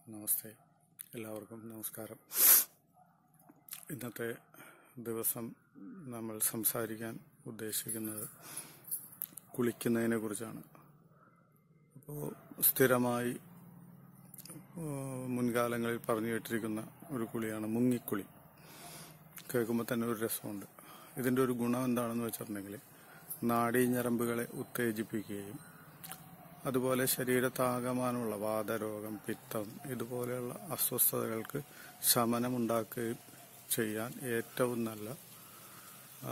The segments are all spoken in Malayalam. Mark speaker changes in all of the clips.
Speaker 1: നമസ്തേ എല്ലാവർക്കും നമസ്കാരം ഇന്നത്തെ ദിവസം നമ്മൾ സംസാരിക്കാൻ ഉദ്ദേശിക്കുന്നത് കുളിക്കുന്നതിനെ കുറിച്ചാണ് അപ്പോൾ സ്ഥിരമായി ഏഹ്, മുൻകാലങ്ങളിൽ പറഞ്ഞു കേട്ടിരിക്കുന്ന ഒരു കുളിയാണ് മുങ്ങിക്കുളി കേൾക്കുമ്പോൾ തന്നെ ഒരു രസമുണ്ട് ഇതിൻ്റെ ഒരു ഗുണം എന്താണെന്ന് വെച്ചിട്ടുണ്ടെങ്കിൽ നാഡീഞരമ്പുകളെ ഉത്തേജിപ്പിക്കുകയും അതുപോലെ ശരീരത്താകമാനമുള്ള വാതരോഗം പിത്തം ഇതുപോലെയുള്ള അസ്വസ്ഥതകൾക്ക് ശമനമുണ്ടാക്കുകയും ചെയ്യാൻ ഏറ്റവും നല്ല ആ,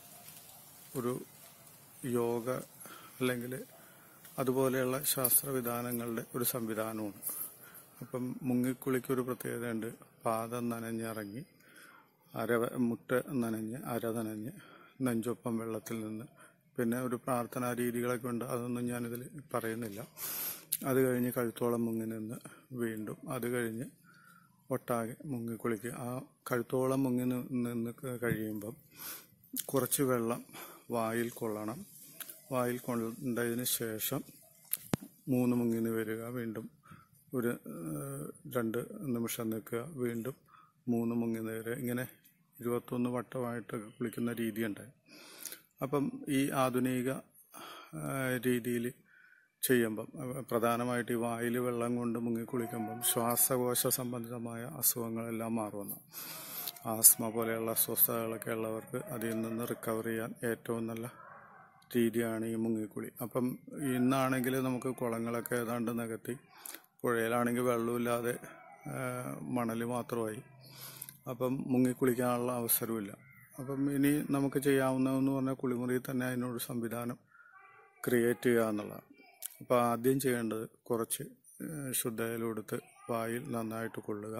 Speaker 1: ഒരു യോഗ അല്ലെങ്കിൽ അതുപോലെയുള്ള ശാസ്ത്രവിധാനങ്ങളുടെ ഒരു സംവിധാനമാണ് അപ്പം മുങ്ങിക്കുളിക്കൊരു പ്രത്യേകതയുണ്ട് പാദം നനഞ്ഞിറങ്ങി അര മുട്ട നനഞ്ഞ് അര നനഞ്ഞ് നെഞ്ചൊപ്പം വെള്ളത്തിൽ നിന്ന് പിന്നെ ഒരു പ്രാർത്ഥനാ രീതികളൊക്കെ ഉണ്ട് അതൊന്നും ഞാനിതിൽ പറയുന്നില്ല അത് കഴിഞ്ഞ് കഴുത്തോളം മുങ്ങി നിന്ന് വീണ്ടും അത് കഴിഞ്ഞ് ഒട്ടാകെ മുങ്ങി കുളിക്കുക ആ കഴുത്തോളം മുങ്ങി നി- നിന്ന് കഴിയുമ്പം കുറച്ച് വെള്ളം വായിൽ കൊള്ളണം വായിൽ കൊണ്ടതിന് ശേഷം മൂന്ന് മുങ്ങിന് വരിക വീണ്ടും ഒരു ഏഹ്, രണ്ട് നിമിഷം നിൽക്കുക വീണ്ടും മൂന്ന് മുങ്ങി വരിക ഇങ്ങനെ ഇരുപത്തൊന്ന് വട്ടമായിട്ട് കുളിക്കുന്ന രീതിയുണ്ട് അപ്പം ഈ ആധുനിക രീതിയിൽ ചെയ്യുമ്പം അഹ് പ്രധാനമായിട്ട് ഈ വായിൽ വെള്ളം കൊണ്ട് മുങ്ങി കുളിക്കുമ്പം ശ്വാസകോശ സംബന്ധിതമായ അസുഖങ്ങളെല്ലാം മാറുമെന്ന് ആസ്മ പോലെയുള്ള അസ്വസ്ഥതകളൊക്കെ ഉള്ളവർക്ക് അതിൽ നിന്ന് റിക്കവർ ചെയ്യാൻ ഏറ്റവും നല്ല രീതിയാണ് ഈ മുങ്ങിക്കുളി അപ്പം ഇന്നാണെങ്കിൽ നമുക്ക് കുളങ്ങളൊക്കെ ഏതാണ്ട് നികത്തി പുഴയിലാണെങ്കിൽ വെള്ളമില്ലാതെ മണൽ മാത്രമായി അപ്പം മുങ്ങിക്കുളിക്കാനുള്ള അവസരമില്ല അപ്പം ഇനി നമുക്ക് ചെയ്യാവുന്നതെന്ന് പറഞ്ഞാൽ കുളിമുറിയിൽ തന്നെ അതിനൊരു സംവിധാനം ക്രിയേറ്റ് ചെയ്യുക എന്നുള്ളതാണ് അപ്പോൾ ആദ്യം ചെയ്യേണ്ടത് കുറച്ച് ഏഹ്, ശുദ്ധജലമെടുത്ത് വായിൽ നന്നായിട്ട് കൊള്ളുക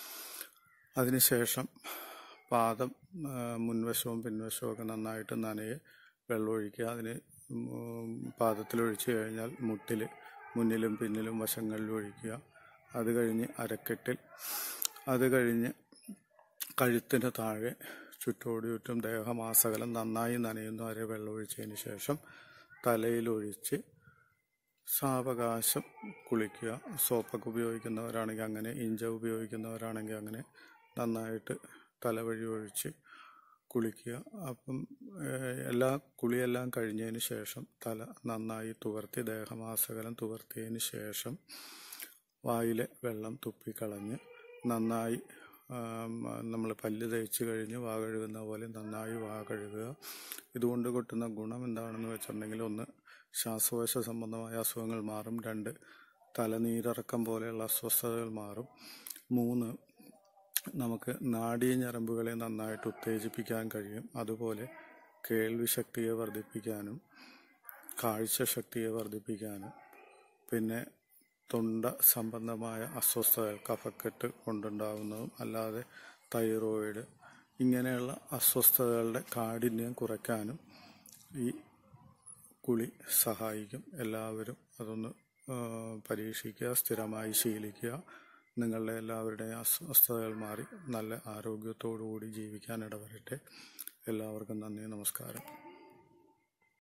Speaker 1: അതിനുശേഷം പാദം ആ, മുൻവശവും പിൻവശവും ഒക്കെ നന്നായിട്ട് നനയെ വെള്ളമൊഴിക്കുക അതിന് ഉം, പാദത്തിലൊഴിച്ച് കഴിഞ്ഞാൽ മുട്ടിൽ മുന്നിലും പിന്നിലും വശങ്ങളിലും ഒഴിക്കുക അത് കഴിഞ്ഞ് അരക്കെട്ടിൽ അത് കഴിഞ്ഞ് കഴുത്തിന് താഴെ ചുറ്റോട് ചുറ്റും ദേഹമാസകലം നന്നായി നനയുന്ന വരെ വെള്ളമൊഴിച്ചതിന് ശേഷം തലയിലൊഴിച്ച് സാവകാശം കുളിക്കുക സോപ്പൊക്കെ ഉപയോഗിക്കുന്നവരാണെങ്കിൽ അങ്ങനെ ഇഞ്ച ഉപയോഗിക്കുന്നവരാണെങ്കിൽ അങ്ങനെ നന്നായിട്ട് തലവഴി ഒഴിച്ച് കുളിക്കുക അപ്പം ഏഹ്, എല്ലാ കുളിയെല്ലാം കഴിഞ്ഞതിന് ശേഷം തല നന്നായി തുവർത്തി ദേഹമാസകലം തുവർത്തിയതിന് ശേഷം വായിലെ വെള്ളം തുപ്പിക്കളഞ്ഞ് നന്നായി നമ്മൾ പല്ല് തേച്ച് കഴിഞ്ഞ് വാ കഴുകുന്ന പോലെ നന്നായി വാ കഴുകുക ഇതുകൊണ്ട് കിട്ടുന്ന ഗുണം എന്താണെന്ന് വെച്ചിട്ടുണ്ടെങ്കിൽ ഒന്ന് ശ്വാസകോശ സംബന്ധമായ അസുഖങ്ങൾ മാറും രണ്ട് തലനീരിറക്കം പോലെയുള്ള അസ്വസ്ഥതകൾ മാറും മൂന്ന് നമുക്ക് നാഡീഞരമ്പുകളെ നന്നായിട്ട് ഉത്തേജിപ്പിക്കാൻ കഴിയും അതുപോലെ കേൾവി ശക്തിയെ വർദ്ധിപ്പിക്കാനും കാഴ്ചശക്തിയെ വർദ്ധിപ്പിക്കാനും പിന്നെ തൊണ്ട സംബന്ധമായ അസ്വസ്ഥതകൾ കഫക്കെട്ട് കൊണ്ടുണ്ടാകുന്നതും അല്ലാതെ തൈറോയിഡ് ഇങ്ങനെയുള്ള അസ്വസ്ഥതകളുടെ കാഠിന്യം കുറയ്ക്കാനും ഈ കുളി സഹായിക്കും എല്ലാവരും അതൊന്ന് ആ, പരീക്ഷിക്കുക സ്ഥിരമായി ശീലിക്കുക നിങ്ങളുടെ എല്ലാവരുടെയും അസ്വസ്ഥതകൾ മാറി നല്ല ആരോഗ്യത്തോടു കൂടി ജീവിക്കാൻ ഇടവരട്ടെ എല്ലാവർക്കും നന്ദി നമസ്കാരം